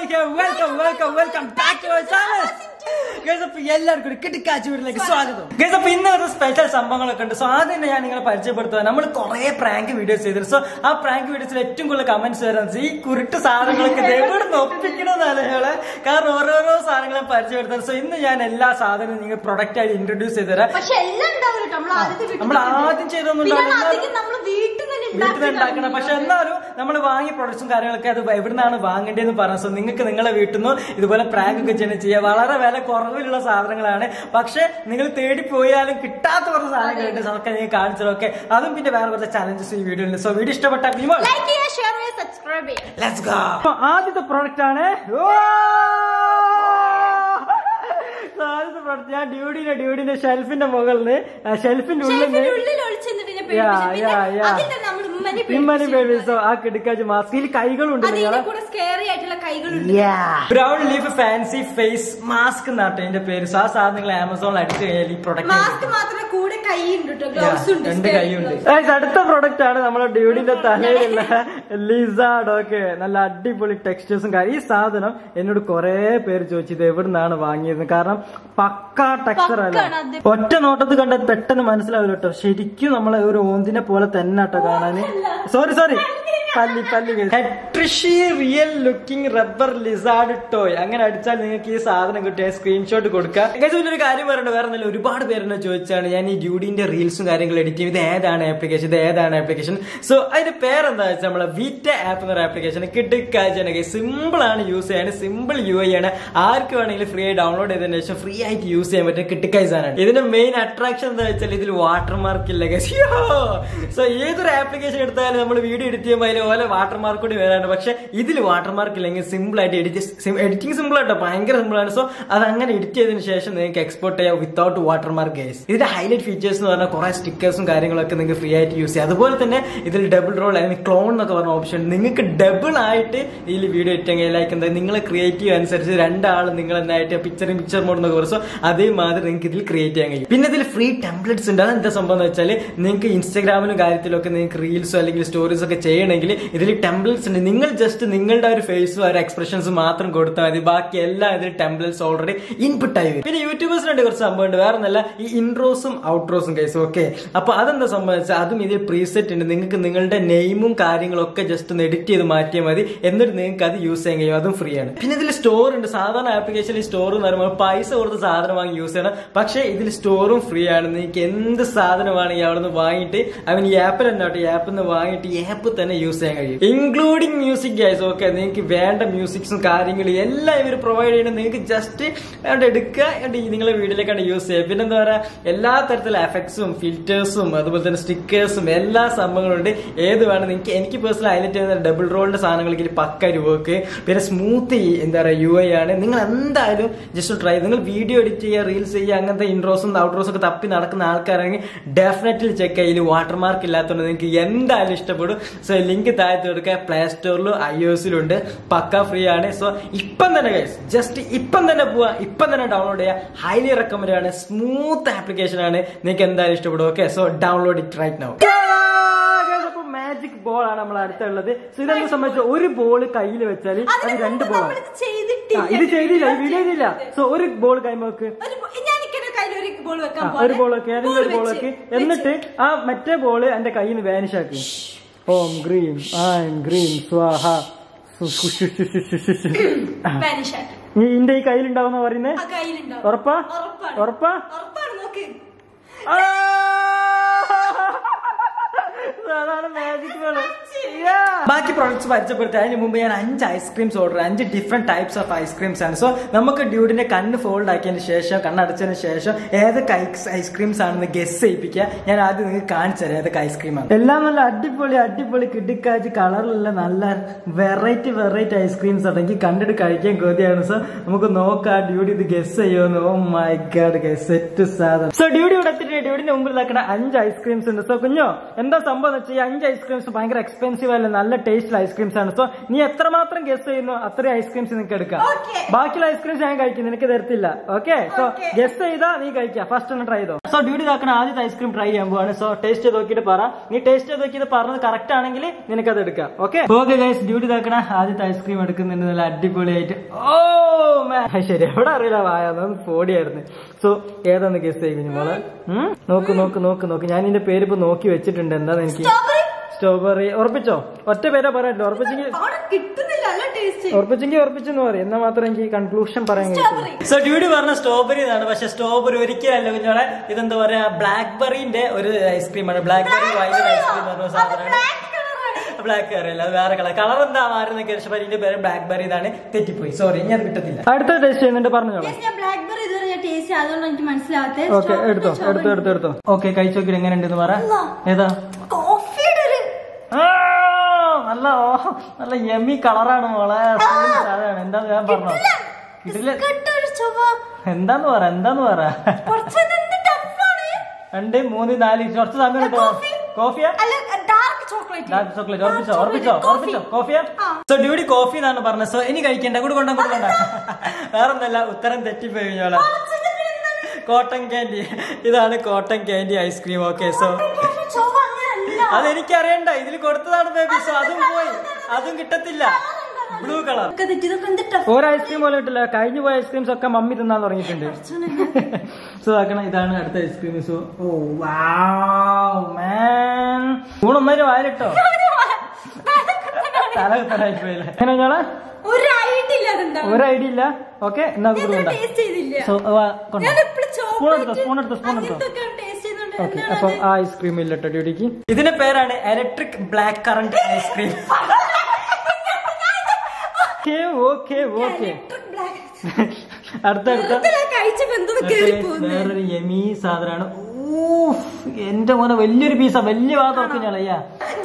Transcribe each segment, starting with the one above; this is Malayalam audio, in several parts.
Welcome welcome welcome back to channel guys അപ്പൊ എല്ലാവർക്കും ഒരു കിട്ടിക്കാച്ചി വീട്ടിലേക്ക് സ്വാഗതം ഗൈസ് അപ്പൊ ഇന്ന് ഒരു സ്പെഷ്യൽ സംഭവങ്ങളൊക്കെ ഉണ്ട് സോ ആദ്യം തന്നെ ഞാൻ നിങ്ങളെ പരിചയപ്പെടുത്തുക നമ്മൾ കുറെ പ്രാങ്ക് വീഡിയോസ് ചെയ്തിരുന്നു സോ ആ പ്രാങ്ക് വീഡിയോസിൽ ഏറ്റവും കൂടുതൽ കമന്റ്സ് വരുന്നത് ഈ കുരുട്ട് സാധനങ്ങളൊക്കെ എവിടെ നിന്ന് ഒപ്പിക്കണമെന്നാണ് ഞങ്ങള് കാരണം ഓരോരോ സാധനങ്ങളും പരിചയപ്പെടുത്താൻ സോ ഇന്ന് ഞാൻ എല്ലാ സാധനവും നിങ്ങൾ പ്രൊഡക്റ്റ് ആയി ഇൻട്രൊഡ്യൂസ് ചെയ്ത് തരാം പക്ഷെ എല്ലാം ഉണ്ടാവില്ല കേട്ടോ. നമ്മൾ ആദ്യത്തെ വീട്ടിൽ നമ്മൾ തന്നെ ആദ്യം ചെയ്തൊന്നും പിന്നെ ഉണ്ടാവില്ല. അധികം നമ്മൾ വീട്ടിൽ തന്നെ വീട്ടിൽ ഉണ്ടാക്കണം പക്ഷെ എന്നാലും നമ്മൾ വാങ്ങിയ പ്രൊഡക്ട്സും കാര്യങ്ങളൊക്കെ അത് എവിടുന്നാണ് വാങ്ങേണ്ടതെന്ന് പറഞ്ഞു സോ നിങ്ങൾക്ക് നിങ്ങളെ വീട്ടിൽ നിന്ന് ഇതുപോലെ പ്രാങ്ക് ഒക്കെ ചെയ്യുന്ന ചെയ്യാം വളരെ വില കുറവിലുള്ള സാധനങ്ങളാണ് പക്ഷെ നിങ്ങൾ തേടി പോയാലും കിട്ടാത്ത കുറച്ച് സാധനങ്ങളുണ്ട് അതൊക്കെ നിങ്ങൾ കാണിച്ചതൊക്കെ അതും പിന്നെ വേറെ കുറച്ച് ചലഞ്ചസ് ഈ വീഡിയോ ഉണ്ട് സോ വീഡിയോ ഇഷ്ടപ്പെട്ടാൽ വിമോൾ ലൈക്ക് ചെയ്യുക ഷെയർ ചെയ്യുക സബ്സ്ക്രൈബ് ചെയ്യുക ലെറ്റ്സ് ഗോ അപ്പൊ ആദ്യത്തെ പ്രോഡക്റ്റ് ആണ് ഓ! So, ആദ്യത്തെ പ്രോഡക്റ്റ് ഞാൻ ഡ്യൂഡിന്റെ ഡ്യൂഡിന്റെ ഷെൽഫിന്റെ മുകളിൽ ഷെൽഫിന്റെ ഉള്ളിൽ ഷെൽഫിന്റെ ഉള്ളിൽ ഒളിച്ചെന്നിട്ട് ഇതിനെ Yeah, പേടിപ്പിച്ചു. yeah, പിന്നെ yeah. അതിൽ തന്നെ നമ്മൾ ഉമ്മനെ ഇമ്മനി പേടിപ്പിച്ചു. ബേബീസോ ആ കിടക്കാച്ച് മാസ്കിൽ കൈകളുണ്ട് അതിന്റെ നിങ്ങളെ കൂടെ സ്കേറി ആയിട്ടുള്ള കൈകളുണ്ട് brown leaf fancy face mask എന്നാട്ടെ എന്റെ പേര് സോ ആ സാധനങ്ങൾ ആമസോണിൽ അടിച്ചു കഴിഞ്ഞാൽ ഈ മാസ്ക് പ്രൊഡക്റ്റ് മാത്രമേ കൂടെ കൈ ഉണ്ട് കേട്ടോ ഗ്ലൗസ് ഉണ്ട് രണ്ട് scary കൈയുണ്ട് gloves. Guys, അടുത്ത പ്രൊഡക്റ്റ് ആണ് നമ്മുടെ ഡ്യൂഡിന്റെ തലയിലുള്ള ലിസാഡ് ഒക്കെ നല്ല അടിപൊളി ടെക്സ്റ്റേഴ്സും കാര്യം ഈ സാധനം എന്നോട് കുറെ പേര് ചോദിച്ചു ഇത് എവിടുന്നാണ് വാങ്ങിയത് കാരണം പക്കാ ടെക്സ്ചർ അല്ല പക്കാണ് അത്. ഒറ്റ നോട്ടത്തിൽ കണ്ടാൽ പെട്ടെന്ന് മനസ്സിലാവില്ല കേട്ടോ ശരിക്കും നമ്മളെ ഒരു ഓന്തിനെ പോലെ തന്നെ കേട്ടോ കാണാന് സോറി സോറി പല്ലി പല്ലി ഹെട്രിഷി real looking rubber lizard toy അങ്ങനെ അടിച്ചാൽ നിങ്ങൾക്ക് ഈ സാധനം കിട്ടിയ സ്ക്രീൻഷോട്ട് കൊടുക്കാം ഗൈസ് പിന്നെ ഒരു കാര്യം പറയണ്ട വേറെ ഒന്നുമില്ല ഒരുപാട് പേരെന്നെ ചോദിച്ചാണ് ഞാൻ ഈ ഡ്യൂഡിന്റെ റീൽസും കാര്യങ്ങളും എഡിറ്റ് ചെയ്യും ഇത് ഏതാണ് ആപ്ലിക്കേഷൻ ഇത് ഏതാണ് ആപ്ലിക്കേഷൻ സോ അതിന്റെ പേരെന്താ വെച്ചാൽ നമ്മളെ വിറ്റ ആപ്പ് എന്ന് പറയുന്ന ആപ്ലിക്കേഷൻ കിട്ടിക്കാച്ചാണ് സിമ്പിൾ ആണ് യൂസ് ചെയ്യാൻ സിമ്പിൾ യു ഐ ആണ് ആർക്ക് വേണമെങ്കിലും ഫ്രീ ആയി ഡൗൺലോഡ് ചെയ്തതിനു ശേഷം ഫ്രീ ആയിട്ട് യൂസ് ചെയ്യാൻ പറ്റും കിട്ടിക്കായ് സാധനമാണ് ഇതിന്റെ മെയിൻ അട്രാക്ഷൻ എന്താ വെച്ചാൽ ഇതിൽ വാട്ടർമാർക്ക് ഇല്ല ഗൈസ് സോ ഏതൊരു ആപ്ലിക്കേഷൻ എടുത്താലും നമ്മൾ വീഡിയോ എഡിറ്റ് ചെയ്യുമ്പോൾ അതിൽ ഓരോ വാട്ടർമാർക്ക് കൂടി വരാനുണ്ട് പക്ഷെ ഇതിൽ വാട്ടർമാർക്ക് ഇല്ലെങ്കിൽ സിമ്പിൾ ആയിട്ട് എഡിറ്റ് എഡിറ്റിംഗ് സിമ്പിൾ ആട്ടോ ഭയങ്കര സിമ്പിൾ ആണ് സോ അത് അങ്ങനെ എഡിറ്റ് ചെയ്തതിനു ശേഷം നിങ്ങൾക്ക് എക്സ്പോർട്ട് ചെയ്യാം വിത്തൗട്ട് വാട്ടർമാർക്ക് ഗൈസ് ഇതിന്റെ ഹൈലൈറ്റ് ഫീച്ചേഴ്സ് എന്ന് പറഞ്ഞാൽ കുറെ സ്റ്റിക്കേഴ്സും കാര്യങ്ങളൊക്കെ നിങ്ങൾക്ക് ഫ്രീ ആയിട്ട് യൂസ് ചെയ്യാം അതുപോലെ തന്നെ ഇതിൽ ഡബിൾ റോൾ അല്ലെങ്കിൽ ക്ലോൺ എന്നൊക്കെ പറഞ്ഞ ഓപ്ഷൻ നിങ്ങൾക്ക് ഡബിൾ ആയിട്ട് ഇതിൽ വീഡിയോ എറ്റെങ്കിൽ ലൈക്ക് എന്താ നിങ്ങളെ ക്രിയേറ്റീവ് അനുസരിച്ച് രണ്ടാൾ നിങ്ങൾ എന്തായിട്ട് പിക്ചറും പിക്ചർ മോഡ് എന്നൊക്കെ പറയും സോ അതേമാതിരി നിങ്ങൾക്ക് ഇതിൽ ക്രിയേറ്റ് ചെയ്യാൻ കഴിയും പിന്നെ ഇതിൽ ഫ്രീ ടെംപ്ലേറ്റ്സ് ഉണ്ട് അതെന്താ സംഭവം എന്ന് വെച്ചാൽ നിങ്ങൾക്ക് ഇൻസ്റ്റാഗ്രാമിലും കാര്യത്തിലൊക്കെ നിങ്ങൾക്ക് റീൽസോ അല്ലെങ്കിൽ സ്റ്റോറീസ് ഒക്കെ ചെയ്യണമെങ്കിൽ ഇതിൽ ടെംപ്ലേറ്റ്സ് ഉണ്ട് നിങ്ങൾ ജസ്റ്റ് നിങ്ങളുടെ ഒരു ഫേസും ഒരു എക്സ്പ്രഷൻസ് മാത്രം കൊടുത്താൽ മതി ബാക്കി എല്ലാം ഇതിൽ ടെംപ്ലേറ്റ്സ് ഓൾറെഡി ഇൻപുട്ട് ആയി വരും പിന്നെ യൂട്യൂബേഴ്സിനുണ്ട് കുറച്ച് സംഭവമുണ്ട് വേറെ ഒന്നല്ല ഈ ഇൻട്രോസും ഔട്ട്രോസും കേസും ഓക്കെ അപ്പൊ അതെന്താ സംഭവിച്ചാൽ അതും ഇതിൽ പ്രീസെറ്റ് ഉണ്ട് നിങ്ങൾക്ക് നിങ്ങളുടെ നെയിമും കാര്യങ്ങളും ഒക്കെ ജസ്റ്റ് ഒന്ന് എഡിറ്റ് ചെയ്ത് മാറ്റിയാൽ മതി എന്നിട്ട് നിങ്ങൾക്ക് അത് യൂസ് ചെയ്യാൻ കഴിയും അതും ഫ്രീ ആണ് പിന്നെ ഇതിൽ സ്റ്റോർ ഉണ്ട് സാധാരണ ആപ്ലിക്കേഷനിൽ സ്റ്റോർ എന്ന് പറയുമ്പോൾ പൈസ കൊടുത്ത് സാധനം വാങ്ങി യൂസ് ചെയ്യണം പക്ഷേ ഇതിൽ സ്റ്റോറും ഫ്രീ ആണ് നിങ്ങൾക്ക് എന്ത് സാധനമാണെങ്കിൽ അവിടെ നിന്ന് വാങ്ങിയിട്ട് അവൻ ഈ ആപ്പിൽ തന്നെ ഈ ആപ്പിൽ നിന്ന് വാങ്ങിയിട്ട് ഈ ആപ്പ് തന്നെ യൂസ് ചെയ്യാൻ കഴിയും ഇൻക്ലൂഡിംഗ് മ്യൂസിക് ഗൈസ് ഓക്കെ നിങ്ങൾക്ക് വേണ്ട മ്യൂസിക്സും കാര്യങ്ങളും എല്ലാം ഇവർ പ്രൊവൈഡ് ചെയ്യണം നിങ്ങൾക്ക് ജസ്റ്റ് അവിടെ എടുക്കുക എന്നിട്ട് ഈ നിങ്ങളെ വീട്ടിലേക്കാണ് യൂസ് ചെയ്യുക പിന്നെ എന്താ പറയാ എല്ലാ തരത്തിലുള്ള എഫക്ട്സും ഫിൽറ്റേഴ്സും അതുപോലെ തന്നെ സ്റ്റിക്കേഴ്സും എല്ലാ സംഭവങ്ങളും ഉണ്ട് ഏത് വേണം നിങ്ങൾക്ക് എനിക്ക് പേഴ്സണൽ ഹൈലൈറ്റ് ചെയ്യുന്ന ഡബിൾ റോളിന്റെ സാധനങ്ങൾക്ക് പക്ക വർക്ക് പിന്നെ സ്മൂത്ത് എന്താ പറയുക യു ഐ ആണ് നിങ്ങൾ എന്തായാലും ജസ്റ്റ് ട്രൈ നിങ്ങൾ വീഡിയോ എഡിറ്റ് ചെയ്യുക റീൽസ് ചെയ്യുക അങ്ങനത്തെ ഇൻട്രോസും ഔട്ട്രോസും ഒക്കെ തപ്പി നടക്കുന്ന ആൾക്കാരാണെങ്കിൽ ഡെഫിനറ്റ്ലി ചെക്ക് ചെയ്യുക വാട്ടർമാർക്ക് ഇല്ലാത്തതുകൊണ്ട് നിങ്ങൾക്ക് എന്തായാലും ഇഷ്ടപ്പെടും സോ ലിങ്ക് താഴത്ത് കൊടുക്കുക പ്ലേ സ്റ്റോറിലും ഐ ഒസിലും ഉണ്ട് പക്ക ഫ്രീ ആണ് സോ ഇപ്പം തന്നെ ഗൈസ് ജസ്റ്റ് ഇപ്പം തന്നെ പോവാ ഇപ്പം തന്നെ ഡൗൺലോഡ് ചെയ്യുക ഹൈലി റെക്കമെൻഡ് ആണ് സ്മൂത്ത് ആപ്ലിക്കേഷൻ ആണ് നിങ്ങൾക്ക് എന്തായാലും ഇഷ്ടപ്പെടും okay so download it right now magic ball ആണ് നമ്മൾ അടുത്തുള്ളത് സോ ഇതെന്നെ സംബന്ധിച്ച് ഒരു ബോൾ കയ്യിൽ വെച്ചാൽ അത് അതിന് രണ്ട് മുമ്പ് ബോളാണ് നമ്മളിത് ചെയ്തിട്ടില്ല. ഇത് ചെയ്തില്ല ഈ വീഡിയോ ചെയ്തില്ല സോ ഒരു ബോൾ കൈമോക്ക് ഒരു ബോ- ഞാൻ ഇക്കടെ കയ്യിൽ ഒരു ബോൾ വെക്കാൻ ആ, ഒരു ബോൾ വെക്ക് ഏതെങ്കിലും ഒരു ബോൾ വെക്ക് എന്നിട്ട് ആ മറ്റേ ബോൾ എന്റെ കയ്യിൽ നിന്ന് വാനിഷ് ആക്കി ഓം ഗ്രീം ആം ഗ്രീം സ്വാഹ സു- സു- സു- സു- സു- സു- സു- സു. ആ. നീ ഇന്റെ ഈ കയ്യിലുണ്ടാവുന്ന പറയുന്നേ ആ കയ്യിലുണ്ടാവും ഉറപ്പാ ഉറപ്പാണ്. ഉറപ്പാ ഉറപ്പാണ് നോക്ക് ആ! അതാണ് മാജിക് ബോൾ ബാക്കി പ്രോഡക്ട്സ് പരിചയപ്പെടുത്തി അതിന് മുമ്പ് ഞാൻ അഞ്ച് ഐസ്ക്രീംസ് ഓർഡർ അഞ്ച് ഡിഫറെന്റ് ടൈപ്സ് ഓഫ് ഐസ്ക്രീംസ് ആണ് സോ നമുക്ക് ഡ്യൂഡിന്റെ കണ്ണ് ഫോൾഡ് ആക്കിയതിന് ശേഷം കണ്ണടച്ചതിന് ശേഷം ഏതൊക്കെ ഐസ്ക്രീംസ് ആണെന്ന് ഗസ് ചെയ്യിപ്പിക്കുക ഞാൻ ആദ്യം നിങ്ങൾക്ക് കാണിച്ചു തരാം ഏതൊക്കെ ഐസ്ക്രീമാണ് എല്ലാം നല്ല അടിപൊളി അടിപൊളി കിഡിക്കാച്ച് കളറിലുള്ള നല്ല വെറൈറ്റി വെറൈറ്റി ഐസ്ക്രീംസ് ആണ് എനിക്ക് കണ്ടിട്ട് കഴിക്കാൻ കൊതിയാണ് സോ നമുക്ക് നോക്കാം ഡ്യൂഡി ഇത് ഗസ് ചെയ്യുമെന്ന് oh my god guess set സാധനം സോ ഡ്യൂഡി ഇവിടെ എത്തിയിട്ട് ഡ്യൂഡിന്റെ മുമ്പിൽ നിൽക്കുന്ന അഞ്ച് ഐസ്ക്രീംസ് ഉണ്ട് സോ കുഞ്ഞോ എന്താ സംഭവം എന്ന് വെച്ചാൽ ഈ അഞ്ച് ഐസ്ക്രീംസ് ഭയങ്കര എക്സ്പെൻസീവ് എക്സ്പെൻസീവ് അല്ല നല്ല ടേസ്റ്റിൽ ഐസ്ക്രീംസ് ആണ് സോ നീ എത്രമാത്രം ഗസ് ചെയ്യുന്നു അത്രയും ഐസ്ക്രീംസ് നിനക്ക് എടുക്കാം Okay. ബാക്കിയുള്ള ഐസ്ക്രീംസ് ഞാൻ കഴിക്കും നിനക്ക് തരത്തില്ല ഓക്കെ സോ Okay. ഗസ് ചെയ്താ നീ കഴിക്കാം ഫസ്റ്റ് ഒന്ന് ട്രൈ ചെയ്തോ സോ ഡ്യൂട്ടി ഇതാക്കണ ആദ്യത്തെ ഐസ്ക്രീം ട്രൈ ചെയ്യാൻ പോവാണ് സോ ടേസ്റ്റ് ചെയ്ത് നോക്കിയിട്ട് പറ നീ ടേസ്റ്റ് ചെയ്ത് നോക്കിയിട്ട് പറഞ്ഞത് കറക്റ്റ് ആണെങ്കിൽ നിനക്ക് അത് എടുക്കാം ഓക്കെ ഓക്കെ ഗൈസ് ഡ്യൂട്ടി ഇതാക്കണ ആദ്യത്തെ ഐസ്ക്രീം എടുക്കുന്നുണ്ട് നല്ല അടിപൊളിയായിട്ട് ഓ man. ശരി എവിടെ അറിയില്ല വായാന്ന് ഫോടിയായിരുന്നു സോ ഏതാന്ന് ഗസ് ചെയ്യും മോളെ ഉം? നോക്ക് നോക്ക് നോക്ക് നോക്ക് ഞാൻ ഇതിന്റെ പേര് ഇപ്പൊ നോക്കി വെച്ചിട്ടുണ്ട് എന്താന്ന് എനിക്ക് സ്ട്രോബെറി സ്ട്രോബെറി ഉറപ്പിച്ചോ ഒറ്റ പേരെ പറയല്ലോ ഉറപ്പിച്ചെങ്കിൽ അവിടെ കിട്ടുന്നില്ല നല്ല ടേസ്റ്റ് ഉറപ്പിച്ചെങ്കിൽ ഉറപ്പിച്ചെന്ന് പറയും എന്നാ മാത്രം എനിക്ക് കൺക്ലൂഷൻ പറയാൻ Strawberry. സോ ഡ്യൂട്ടി പറഞ്ഞ സ്ട്രോബെറി എന്നാണ് പക്ഷെ സ്ട്രോബെറി ഒരിക്കലല്ല കുഞ്ഞോളെ ഇതെന്താ പറയാ ബ്ലാക്ക് ബെറിന്റെ ഒരു ഐസ്ക്രീമാണ് ബ്ലാക്ക് ബെറി വൈറ്റ് ഐസ്ക്രീം പറഞ്ഞ സാധനമാണ് ബ്ലാക്ക് കളറാണ് ബ്ലാക്ക് കറി അല്ല അത് വേറെ കളർ കളർ എന്താ മാറുന്നൊക്കെ പക്ഷെ ഇതിന്റെ പേര് ബ്ലാക്ക് ബെറി ഇതാണ് തെറ്റിപ്പോയി സോറി ഇനി അത് കിട്ടത്തില്ല അടുത്ത ടേസ്റ്റ് ചെയ്യുന്നുണ്ട് പറഞ്ഞോളാം ഞാൻ ബ്ലാക്ക്ബെറി ഇതുവരെ ഞാൻ ടേസ്റ്റ് അതുകൊണ്ട് എനിക്ക് മനസ്സിലാവാത്ത ഓക്കെ എടുത്തോ എടുത്തോ എടുത്തോ എടുത്തോ ഓക്കെ കഴിച്ചു നോക്കിയിട്ട് എങ്ങനെയുണ്ടെന്ന് പറ അല്ലാ. ഏതാ കോഫിയുടെ ഒരു ആ, നല്ല ഓ, നല്ല യമി കളറാണ് മോളെ Same സാധനമാണ് എന്താ ഞാൻ പറഞ്ഞോ കിട്ടില്ല ബിസ്ക്കറ്റ് ഒരു ചൊവ്വ എന്താന്ന് പറ എന്താന്ന് പറ കുറച്ച് എന്ത് ടഫാണ് രണ്ട് മൂന്ന് നാല് കുറച്ച് സമയം കിട്ടുമോ കോഫി. കോഫിയാ അല്ല ഡാർക്ക് ചോക്ലേറ്റ് ഡാർക്ക് ചോക്ലേറ്റ് ഉറപ്പിച്ചോ ഉറപ്പിച്ചോ ഉറപ്പിച്ചോ കോഫിയാ ആ. സോ ഡ്യൂട്ടി കോഫി എന്നാണ് പറഞ്ഞത് സോ ഇനി കഴിക്കണ്ട കൂടെ കൊണ്ട കൂടെ കൊണ്ട വേറൊന്നല്ല ഉത്തരം തെറ്റിപ്പോയി കഴിഞ്ഞോളാം കോട്ടൺ ക്യാൻഡി ഇതാണ് cotton candy ice cream okay so ചൊവ്വ അങ്ങനെയല്ല അതെനിക്കറിയണ്ട ഇതിൽ കൊടുത്തതാണ് ബേബി സോ അതും പോയി അതും കിട്ടത്തില്ല ബ്ലൂ കളർ ഒക്കെ തെറ്റി ഇതൊക്കെ എന്ത് ടഫ് ഒരു ഐസ്ക്രീം പോലും കിട്ടില്ല കഴിഞ്ഞു പോയ ഐസ്ക്രീംസ് ഒക്കെ മമ്മി തിന്നാൻ തുടങ്ങിയിട്ടുണ്ട് സോ ആക്കണം ഇതാണ് അടുത്ത ഐസ്ക്രീം സോ ഓ മാൻ ഊണൊന്നേരം വായിലിട്ടോ തല കുത്തനായി പോയില്ലേ എങ്ങനെ ഞങ്ങളെ ഒരു ഐഡിയ ഇല്ല അതെന്താ ഒരു ഐഡിയ ഇല്ല ഓക്കെ എന്നാ കൂടെ കൊണ്ട ടേസ്റ്റ് ചെയ്തില്ല സോ കൊണ്ട ഞാൻ എപ്പോഴും സ്പൂൺ എടുത്തോ സ്പൂൺ എടുത്തോ സ്പൂൺ എടുത്തോ ടേസ്റ്റ് ചെയ്യുന്നുണ്ട് ഓക്കെ അപ്പം ആ ഐസ്ക്രീം ഇല്ല കേട്ടോ ഡ്യൂട്ടിക്ക് ഇതിന്റെ പേരാണ് electric black currant ice cream okay okay അടുത്ത അടുത്ത കഴിച്ചപ്പോ എന്തോ കേറി പോകുന്നു വേറൊരു യമി സാധനമാണ് ഊഫ്, എന്റെ മോനെ വലിയൊരു പീസാ വലിയ ഭാഗം തുറക്കും ഞാൻ അയ്യാ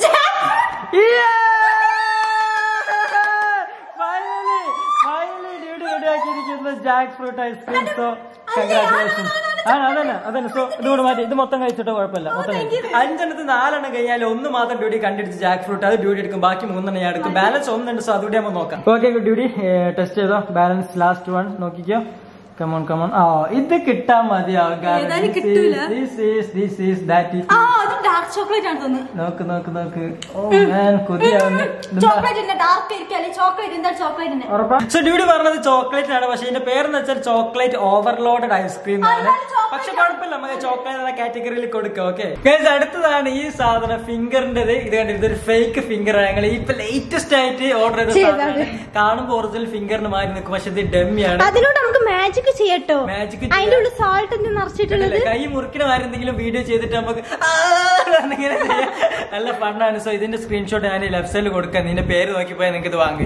jackfruit ice cream so congratulation ആ അതന്നെ അതന്നെ സോ ഇതുകൂടെ മാറ്റി ഇത് മൊത്തം കഴിച്ചിട്ട് കുഴപ്പമില്ല മൊത്തം കഴിച്ചു അഞ്ചെണ്ണത്ത് നാലെണ്ണം കഴിഞ്ഞാൽ ഒന്ന് മാത്രം ഡ്യൂട്ടി കണ്ടിട്ട് ജാക്ക് ഫ്രൂട്ട് അത് ഡ്യൂട്ടി എടുക്കും ബാക്കി മൂന്നെണ്ണം ഞാൻ എടുക്കും ബാലൻസ് ഒന്നുണ്ട് സോ അതുകൂടി നമ്മൾ നോക്കാം ഓക്കെ ഡ്യൂട്ടി ടെസ്റ്റ് ചെയ്തോ ബാലൻസ് ലാസ്റ്റ് വൺ നോക്കിക്കോ കമോൺ കമോൺ ആ ഇത് കിട്ടാൻ മതിയാവും ഏതായാലും കിട്ടൂല. കാരണം ആ അത് ഡാർക്ക് ചോക്ലേറ്റ് ആണ് തോന്നുന്നു നോക്ക് നോക്ക് നോക്ക് ഓ ഞാൻ കൊതിയാവുന്നു ഇതെന്താ? ചോക്ലേറ്റ് ഡാർക്ക് ആയിരിക്കും അല്ലെങ്കിൽ ചോക്ലേറ്റ് എന്താ ചോക്ലേറ്റിന്റെ ഉറപ്പാ സോ ഡ്യൂട്ടി പറഞ്ഞത് ചോക്ലേറ്റ് ആണ് പക്ഷെ ഇതിന്റെ പേരെന്ന് വെച്ചാൽ ചോക്ലേറ്റ് ഓവർലോഡഡ് ഐസ്ക്രീം ആണ് അതാണ് chocolate പക്ഷെ കുഴപ്പമില്ല നമുക്ക് ചോക്ലേറ്റ് എന്ന കാറ്റഗറിയിൽ കൊടുക്കാം ഓക്കെ അടുത്തതാണ് ഈ സാധനം ഫിംഗറിന്റേത് ഇത് കണ്ടിട്ട് ഇതൊരു ഫേക്ക് ഫിംഗർ ആണ് ഞങ്ങൾ ഇപ്പൊ ലേറ്റസ്റ്റ് ആയിട്ട് ഓർഡർ ചെയ്ത ചെയ്തത്. സാധനം കാണുമ്പോൾ ഒറിജിനൽ ഫിംഗറിന് മാറി നിൽക്കും പക്ഷെ ഇത് ഡെമ്മിയാണ് അതിനോട് നമുക്ക് മാജിക് ചെയ്യട്ടോ മാജിക് അതിന്റെ ഉള്ളിൽ സാൾട്ട് എന്ത് നിറച്ചിട്ടുള്ളത് കൈ മുറിക്കണ മാതിരി എന്തെങ്കിലും വീഡിയോ ചെയ്തിട്ട് നമുക്ക് ആ എന്നിങ്ങനെ ചെയ്യാം. നല്ല ഫണ്ണാണ് സോ ഇതിന്റെ സ്ക്രീൻഷോട്ട് ഞാൻ ലെഫ്റ്റ് സൈഡിൽ കൊടുക്കാം നിന്റെ പേര് നോക്കിപ്പോയാൽ നിങ്ങൾക്ക് ഇത് വാങ്ങി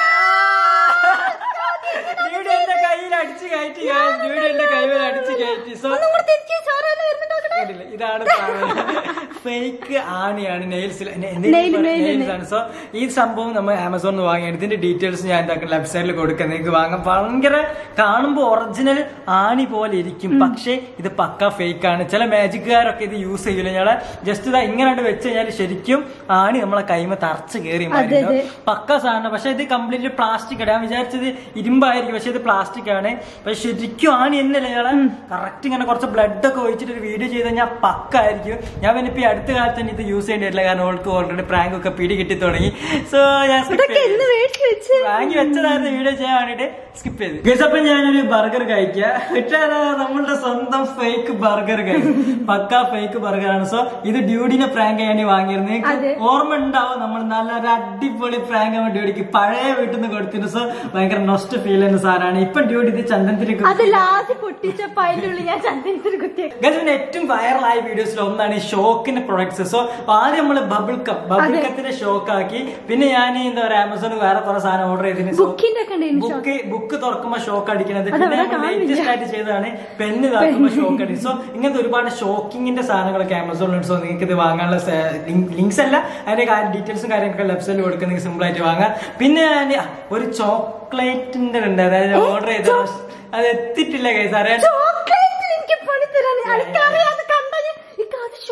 വീഡിയോ എന്റെ കയ്യിൽ അടിച്ച് കയറ്റി വീഡിയോ എന്റെ കയ്യിൽ അടിച്ച് കയറ്റി സോ കണ്ടില്ലേ? ഇതാണ് ഫേക്ക് ആണിയാണ് നെയിൽസിൽ Nail, nail, ആണ് സോ ഈ സംഭവം നമ്മൾ ആമസോണിൽ നിന്ന് വാങ്ങിയാണ് ഇതിന്റെ ഡീറ്റെയിൽസ് ഞാൻ ലെഫ്റ്റ് സൈഡിൽ കൊടുക്കാം നിങ്ങൾക്ക് വാങ്ങാം ഭയങ്കര കാണുമ്പോൾ ഒറിജിനൽ ആണി പോലെ ഇരിക്കും പക്ഷേ ഇത് പക്ക ഫേക്ക് ആണ് ചില മാജിക്കുകാരൊക്കെ ഇത് യൂസ് ചെയ്യില്ല ഞങ്ങളെ ജസ്റ്റ് ഇതാ ഇങ്ങനെ വെച്ച് കഴിഞ്ഞാൽ ശരിക്കും ആണി നമ്മളെ കൈമ തറച്ച് കയറി മാറിയിട്ടുണ്ടോ പക്ക സാധനം പക്ഷെ ഇത് കംപ്ലീറ്റ്ലി പ്ലാസ്റ്റിക് ഞാൻ വിചാരിച്ചത് ഇരുമ്പായിരിക്കും പക്ഷെ ഇത് പ്ലാസ്റ്റിക് ആണ് പക്ഷെ ശരിക്കും ആണി എന്നല്ല ഞങ്ങളെ കറക്റ്റ് ഇങ്ങനെ കുറച്ച് ബ്ലഡ് ഒക്കെ ഒഴിച്ചിട്ട് ഒരു വീഡിയോ ചെയ്ത് കഴിഞ്ഞാൽ പക്ക ആയിരിക്കും ഞാൻ പിന്നെ ഇപ്പൊ ഈ അടുത്ത കാലത്ത് തന്നെ ഇത് യൂസ് ചെയ്യേണ്ടി വരില്ല കാരണം ഓൾക്ക് ഓൾറെഡി പ്രാങ്ക് ഒക്കെ പിടി കിട്ടി തുടങ്ങി സോ ഞാൻ skip ചെയ്തു. വാങ്ങി വെച്ചതായിരുന്നു വീഡിയോ ചെയ്യാൻ വേണ്ടിട്ട് സ്കിപ്പ് ചെയ്തു ഗസ് അപ്പൊ ഞാനൊരു ബർഗർ കഴിക്കുക പക്ഷേ അത് നമ്മളുടെ സ്വന്തം ഫേക്ക് ബർഗർ കഴിക്കും പക്ക ഫേക്ക് ബർഗർ ആണ് സോ ഇത് ഡ്യൂഡിനെ പ്രാങ്ക് ചെയ്യാൻ വാങ്ങിയിരുന്നു നിങ്ങൾക്ക് ഓർമ്മ ഉണ്ടാവും നമ്മൾ നല്ലൊരു അടിപൊളി പ്രാങ്ക് നമ്മൾ ഡ്യൂഡിക്ക് പഴയ വീട്ടിൽ നിന്ന് കൊടുത്തിരുന്നു സോ ഭയങ്കര നൊസ്റ്റ് ഫീൽ ചെയ്യുന്ന സാധനമാണ് ഇപ്പൊ ഡ്യൂഡി ഇത് ചന്ദനത്തിന് അത് ലാസ്റ്റ് പൊട്ടിച്ചപ്പോ അതിന്റെ ഉള്ളിൽ ഞാൻ ചന്ദ്രത്തിൽ കുത്തിയ ഗസ് പിന്നെ ഏറ്റവും വൈറലായ വീഡിയോസിൽ ഒന്നാണ് ഈ ഷോക്കിന്റെ പ്രൊഡക്ട്സ് സോ ആദ്യം നമ്മൾ ബബിൾ കപ്പ് ബബിൾ കപ്പിന്റെ ഷോക്ക് ആക്കി പിന്നെ ഞാൻ എന്താ പറയാ ആമസോണിൽ വേറെ കുറെ സാധനം ഓർഡർ ചെയ്തിന് സോ ബുക്കിന്റെ ഒക്കെ ഉണ്ടായിരുന്നു ബുക്ക് ബുക്ക് തുറക്കുമ്പോ ഷോക്ക് അടിക്കണത് പിന്നെ ലേറ്റസ്റ്റ് ആയിട്ട് ചെയ്തതാണ് പെണ്ണ് ഇതാക്കുമ്പോ ഷോക്ക് അടി സോ ഇങ്ങനത്തെ ഒരുപാട് ഷോക്കിങ്ങിന്റെ സാധനങ്ങളൊക്കെ ആമസോണിലുണ്ട് സോ നിങ്ങൾക്ക് ഇത് വാങ്ങാനുള്ള ലിങ്ക്സ് അല്ല അതിന്റെ ഡീറ്റെയിൽസും കാര്യങ്ങളൊക്കെ ലെഫ്റ്റ് സൈഡിൽ കൊടുക്കുക നിങ്ങൾക്ക് സിമ്പിൾ ആയിട്ട് വാങ്ങാം പിന്നെ ഞാൻ ആ, ഒരു ചോക്ലേറ്റിന്റെ ഉണ്ട് അതായത് ഓർഡർ ചെയ്ത അത് എത്തിയിട്ടില്ല കൈസ് അറിയാൻ ചോക്ലേറ്റിൽ എനിക്ക് പണി തരാൻ എനിക്കറിയാതെ കണ്ടോ ഞാൻ എനിക്ക് അത് ഷോക്ക്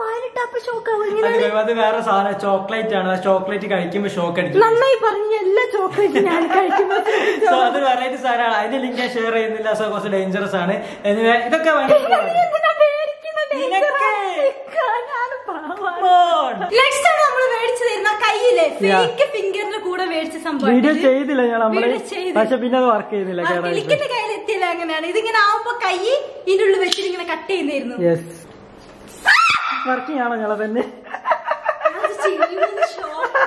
വാരിട്ട് അപ്പൊ ഷോക്കാവും അത് ഇങ്ങനെ വേ- അത് വേറെ സാധനം ചോക്ലേറ്റ് ആണ് ആ ചോക്ലേറ്റ് കഴിക്കുമ്പോ ഷോക്ക് അടിക്കും നന്നായി പറഞ്ഞ എല്ലാ ചോക്ലേറ്റും ഞാൻ കഴിക്കുമ്പോ സോ അത് വെറൈറ്റി സാധനമാണ് അതിന്റെ ലിങ്ക് ഞാൻ ഷെയർ ചെയ്യുന്നില്ല സോ കുറച്ച് ഡേഞ്ചറസ് ആണ് Anyway, ഇതൊക്കെ ഭയങ്കര എന്തിനാ പേടിക്കുന്നത്? നിനക്ക്. ഞാൻ പാവാണ്. Come on. നെക്സ്റ്റ് ആണ് നമ്മൾ മേടിച്ചു തരുന്ന കയ്യിലെ Yeah. ഫേക്ക് ഫിംഗറിന്റെ കൂടെ മേടിച്ച സംഭവം വീഡിയോ ചെയ്തില്ല ഞാൻ നമ്മള് വീഡിയോ ചെയ്തു. പക്ഷെ പിന്നെ അത് വർക്ക് ചെയ്യുന്നില്ല കേടായിട്ട് കിളിക്കിന്റെ കയ്യിൽ എത്തിയില്ല അങ്ങനെയാണ് ഇതിങ്ങനെ ആവുമ്പോ കൈ ഇതിന്റെ ഉള്ളിൽ വെച്ചിട്ട് ഇങ്ങനെ കട്ട് ചെയ്യുന്നായിരുന്നു യെസ് വർക്കിംഗ് ആണോ ഞങ്ങളെ തന്നെ അത് ചെയ്യുന്നത് shock.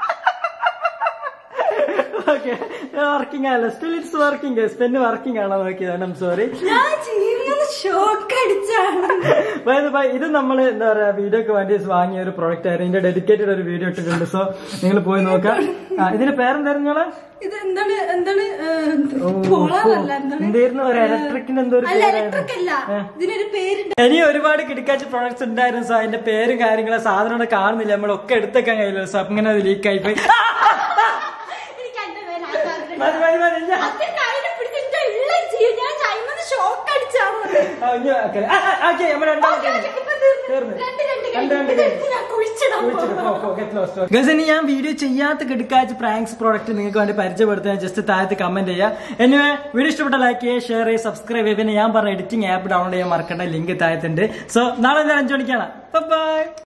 ഓക്കെ വർക്കിംഗ് ആണല്ലോ സ്റ്റിൽ ഇറ്റ്സ് വർക്കിംഗ് പെന്ന് വർക്കിംഗ് ആണോ നോക്കിയതാണ് ഐം സോറി ഞാൻ ചെയ്യുന്നത് ഷോക്ക് അടിച്ചാണ് ഇത് നമ്മൾ എന്താ പറയാ വീഡിയോക്ക് വേണ്ടി വാങ്ങിയ ഒരു പ്രോഡക്റ്റ് ആയിരുന്നു ഇതിന്റെ ഡെഡിക്കേറ്റഡ് ഒരു വീഡിയോ ഇട്ടിട്ടുണ്ട് സോ നിങ്ങൾ പോയി നോക്കാം ആ, ഇതിന്റെ പേരെന്തായിരുന്നു നിങ്ങള് ഇത് എന്താണ് എന്താണ് പോളാറല്ല എന്താണ് എന്തായിരുന്നു ഒരു ഇലക്ട്രിക്കിന്റെ എന്തോ ഒരു അല്ല പേരായിരുന്നു ഇലക്ട്രിക് അല്ല ഇതിനൊരു പേരുണ്ട് ഇനി ഒരുപാട് കിടക്കാച്ച പ്രോഡക്ട്സ് ഉണ്ടായിരുന്നു സോ അതിന്റെ പേരും കാര്യങ്ങളും സാധനം ഒന്നും കാണുന്നില്ല നമ്മളൊക്കെ എടുത്തേക്കാൻ കഴിയില്ല സോ അപ്പൊ ഇങ്ങനെ അത് ലീക്ക് ആയി പോയി എനിക്ക് എന്റെ പേര് ആൾക്കാരുടെ മതി, മതി, മതി, ഇല്ല. അത് കയ്യില് പിടിച്ചിട്ട് എല്ലാം ചെയ്യും. ഞാൻ ചെയ്യുന്നത് ഷോക്ക് അടിച്ചാണ് ആ, ഇനി ആക്കല്ലേ. ആ, ആ, ഓക്കേ, നമ്മൾ രണ്ടാമത്തെ ഓക്കേ, ഓക്കേ, ഇപ്പൊ തീർന്നു. തീർന്നു. രണ്ട് രണ്ട് രണ്ട് രണ്ട് കഴിഞ്ഞു. കഴിഞ്ഞു. ഇത് ഞാൻ കുഴിച്ചിടാൻ പോകുന്നു. ഗസ് ഇനി ഞാൻ വീഡിയോ ചെയ്യാത്ത കിടക്കാച്ച് പ്രാങ്ക്സ് പ്രോഡക്റ്റ് നിങ്ങൾക്ക് വേണ്ടി പരിചയപ്പെടുത്താൻ ജസ്റ്റ് താഴത്ത് കമന്റ് ചെയ്യാം എനിവേ വീഡിയോ ഇഷ്ടപ്പെട്ട ലൈക്ക് ചെയ്യുക ഷെയർ ചെയ്യുക സബ്സ്ക്രൈബ് ചെയ്യുക പിന്നെ ഞാൻ പറഞ്ഞ എഡിറ്റിംഗ് ആപ്പ് ഡൗൺലോഡ് ചെയ്യാൻ മറക്കേണ്ട ലിങ്ക് താഴത്തുണ്ട് സോ നാളെ ഞാൻ അഞ്ചു മണിക്കാണ് ബൈ